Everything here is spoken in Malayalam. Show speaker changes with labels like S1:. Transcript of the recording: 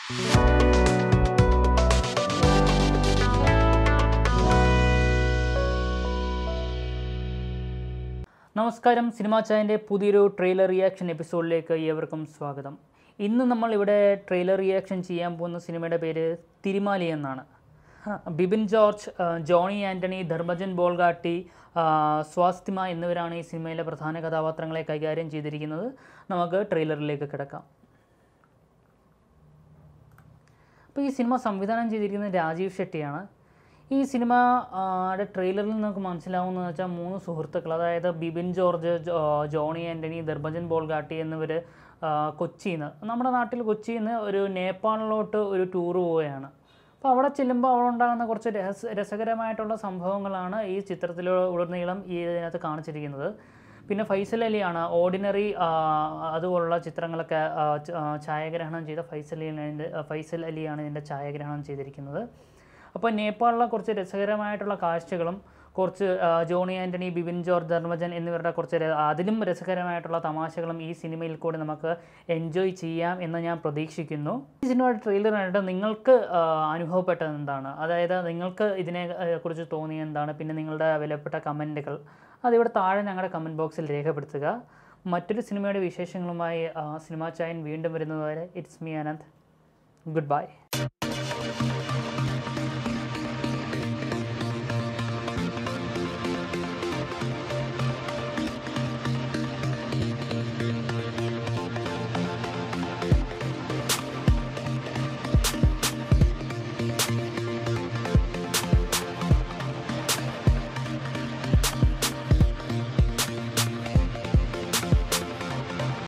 S1: നമസ്കാരം സിനിമാ ചായൻ്റെ പുതിയൊരു ട്രെയിലർ റിയാക്ഷൻ എപ്പിസോഡിലേക്ക് ഏവർക്കും സ്വാഗതം ഇന്ന് നമ്മൾ ഇവിടെ ട്രെയിലർ റിയാക്ഷൻ ചെയ്യാൻ പോകുന്ന സിനിമയുടെ പേര് തിരുമാലി എന്നാണ് ബിബിൻ ജോർജ് ആ, ജോണി ആൻ്റണി ധർമ്മജൻ ബോൾഗാട്ടി ആ, സ്വാസ്തിമ എന്നിവരാണ് ഈ സിനിമയിലെ പ്രധാന കഥാപാത്രങ്ങളെ കൈകാര്യം ചെയ്തിരിക്കുന്നത് നമുക്ക് ട്രെയിലറിലേക്ക് കിടക്കാം അപ്പോൾ ഈ സിനിമ സംവിധാനം ചെയ്തിരിക്കുന്നത് രാജീവ് ഷെട്ടിയാണ് ഈ സിനിമ ആ, യുടെ ട്രെയിലറിൽ നമുക്ക് മനസ്സിലാവുന്നത് വെച്ചാൽ മൂന്ന് സുഹൃത്തുക്കൾ അതായത് ബിബിൻ ജോർജ് ജോ- ജോണി ആൻ്റണി ധർമ്മജൻ ബോൾഗാട്ടി എന്നിവർ കൊച്ചിയിൽ നിന്ന് നമ്മുടെ നാട്ടിൽ കൊച്ചിയിൽ നിന്ന് ഒരു നേപ്പാളിലോട്ട് ഒരു ടൂർ പോവുകയാണ് അപ്പോൾ അവിടെ ചെല്ലുമ്പോൾ അവിടെ ഉണ്ടാകുന്ന കുറച്ച് രഹസ് രസകരമായിട്ടുള്ള സംഭവങ്ങളാണ് ഈ ചിത്രത്തിൽ ഉടനീളം ഈ ഇതിനകത്ത് കാണിച്ചിരിക്കുന്നത് പിന്നെ ഫൈസൽ അലിയാണ് ഓർഡിനറി അതുപോലുള്ള ചിത്രങ്ങളൊക്കെ ആ, ച- ആ, ഛായാഗ്രഹണം ചെയ്ത ഫൈസൽ അലി ഫൈസൽ അലിയാണ് ഇതിൻ്റെ ഛായാഗ്രഹണം ചെയ്തിരിക്കുന്നത് അപ്പോൾ നേപ്പാളിലെ കുറച്ച് രസകരമായിട്ടുള്ള കാഴ്ചകളും കുറച്ച് ആ, ജോണി ആൻ്റണി ബിബിൻ ജോർജ് ധർമ്മജൻ എന്നിവരുടെ കുറച്ച് ര- അതിലും രസകരമായിട്ടുള്ള തമാശകളും ഈ സിനിമയിൽ കൂടി നമുക്ക് എൻജോയ് ചെയ്യാം എന്ന് ഞാൻ പ്രതീക്ഷിക്കുന്നു ഈ സിനിമയുടെ ട്രെയിലർ കണ്ടിട്ട് നിങ്ങൾക്ക് ആ, അനുഭവപ്പെട്ടത് എന്താണ് അതായത് നിങ്ങൾക്ക് ഇതിനെ ആ, കുറിച്ച് തോന്നിയ എന്താണ് പിന്നെ നിങ്ങളുടെ വിലപ്പെട്ട കമൻറ്റുകൾ അതിവിടെ താഴെ ഞങ്ങളുടെ കമൻറ്റ് ബോക്സിൽ രേഖപ്പെടുത്തുക മറ്റൊരു സിനിമയുടെ വിശേഷങ്ങളുമായി ആ, സിനിമാ ചായൻ വീണ്ടും വരുന്നതുവരെ it's me Ananth good by